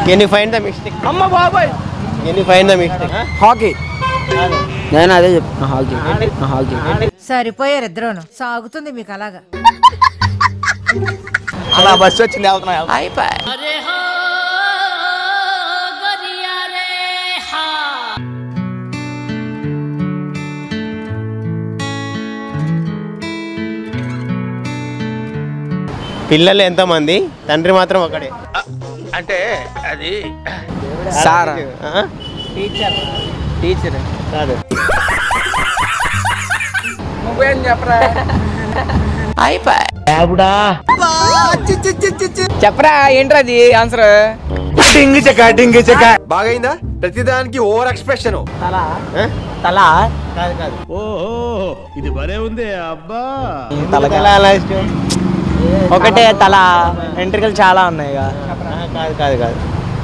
Can you find the mistake అమ్మ బాబాయ్ can you find the mistake hockey నేను అదే చెప్తున్నా హాకీ హాకీ సరిపోయారు ఇద్దరును సాగుతుంది మీకు అలాగా అలా బస్సు వచ్చింది వెళ్తున్నా పిల్లలు ఎంతమంది తండ్రి మాత్రం ఒకడే అంటే అది సారా ఆ? టీచర్ టీచర్ కాదు నువ్వేం చెప్పరా చెప్పరా ఏంట్రా అది ఆన్సర్ డింగి చెక్క డింగి చెక్క బాగైందా ప్రతిదానికి ఓవర్ ఎక్స్ప్రెషన్ తల ఆ? తల కాదు కాదు ఇది భలే ఉంది అబ్బా తలకాయ. ఎలా అలా ఇష్టం? ఒకటే తల వెంట్రుకలు చాలా ఉన్నాయి ఇక. ఆ, కాదు కాదు కాదు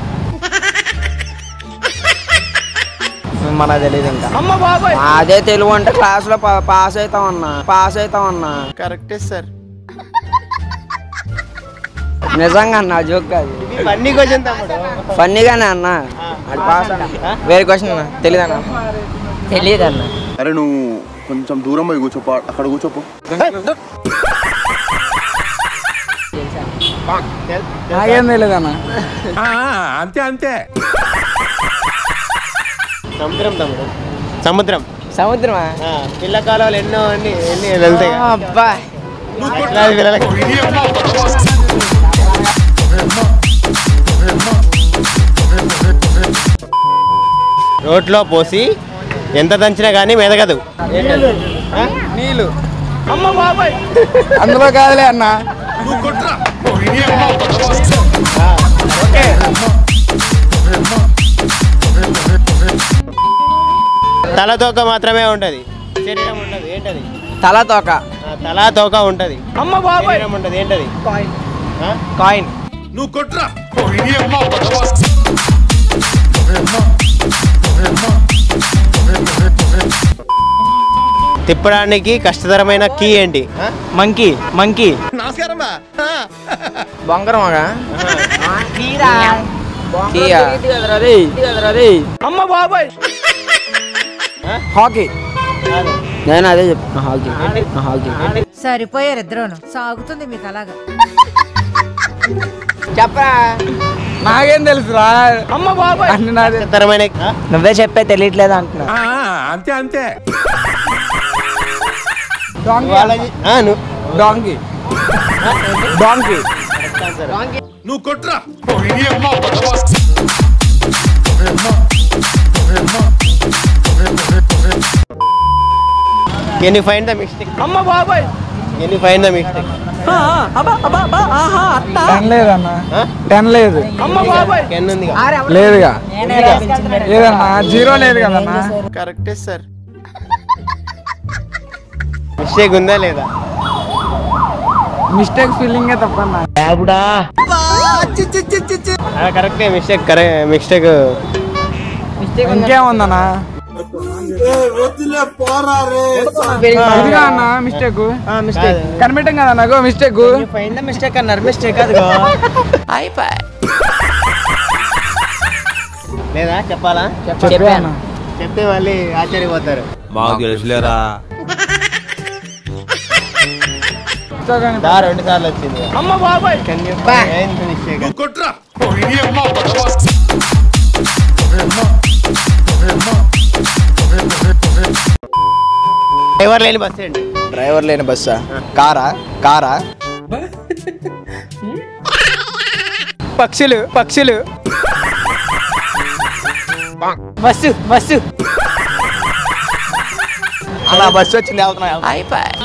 మన తెలియదు ఇంకా అదే తెలుగు అంటే క్లాస్ లో పా- పాస్ అవుతాం అన్నా పాస్ అవుతాం అన్నా కరెక్టే సార్ నిజంగా అన్న జోక్ కాదు ఇవన్నీ క్వశ్చన్ తమ్ముడు ఫన్నీగానే అన్న అది పాస్ అన్న వేరే క్వశ్చన్ అన్న తెలియదు అన్న తెలియదు అన్న అరే నువ్వు కొంచెం దూరం పోయి కూర్చోపో అక్కడ కూర్చోపో నాకేం తెలియదు అన్న అంతే అంతే సముద్రం తమ్ముడు సముద్రం సముద్రమా ఆ, పిల్ల కాలువలు ఎన్నో అన్ని ఎన్ని వెళ్తాయి కదా. అబ్బా పిల్లలకి పిల్లలకి. రోట్లో పోసి ఎంత దంచినా కానీ మెదగదు ఆ? నీళ్ళు అమ్మ బాబాయ్ అందులో కాదులే అన్న తల తోక మాత్రమే ఉంటది శరీరం ఉండదు ఏంటది తల తోక ఆ, తల తోక ఉంటది అమ్మ బాబాయ్ శరీరం ఉంటది ఏంటది ఆ? కాయిన్ నువ్వు కొట్రా తిప్పడానికి కష్టతరమైన కీ ఏంటి ఆ? మంకీ మంకీ నమస్కారం బా బొంగరమగా అమ్మ బాబాయ్ హాకీ కాదు. నేను అదే చెప్తున్నా హాకీ హాకీ సరిపోయారు ఇద్దరును సాగుతుంది మీకు అలాగా చెప్పరా నాకేం తెలుసురా అమ్మ బాబాయ్ అన్ని నాదే కష్టతరమైన ఆ? నువ్వే చెప్పే తెలియట్లేదు అంటున్నా అంతే అంతే వాళ్ళకి- ఆ, నువ్వు డాంకీ డాంకీ నువ్వు కొట్రా can you find the mistake అమ్మ బాబాయ్ can you find the mistake ten లేదన్న టెన్ లేదు అమ్మ బాబాయ్ కెన్ ఉంది లేదుగా లేదన్నా జీరో లేదు కదన్నా కరెక్టే సార్ మిస్టేక్ ఉందా లేదా మిస్టేక్ ఫీలింగే తప్పన్నా ఆ, కరెక్టే మిస్టేక్ కరె మిస్టేక్ ఇంకేముందన్నా ఇదిగా అన్న మిస్టేక్ మిస్టేక్ కనిపెట్టాం కదా నాకు మిస్టేక్ మిస్టేక్ అన్నారు మిస్టేక్ అదిగో లేదా చెప్పాలా చెప్పాను చెప్తే మళ్ళీ ఆశ్చర్యపోతారు మాకు తెలుసులేరా దా రెండు సార్లు వచ్చింది అమ్మ బాబాయ్ మిస్టేక్ కొట్రా డ్రైవర్ లేని బస్ ఏంటి డ్రైవర్ లేని బస్సా కారా కారా పక్షులు పక్షులు బస్సు బస్సు అలా బస్సు వచ్చింది వెళ్తున్నా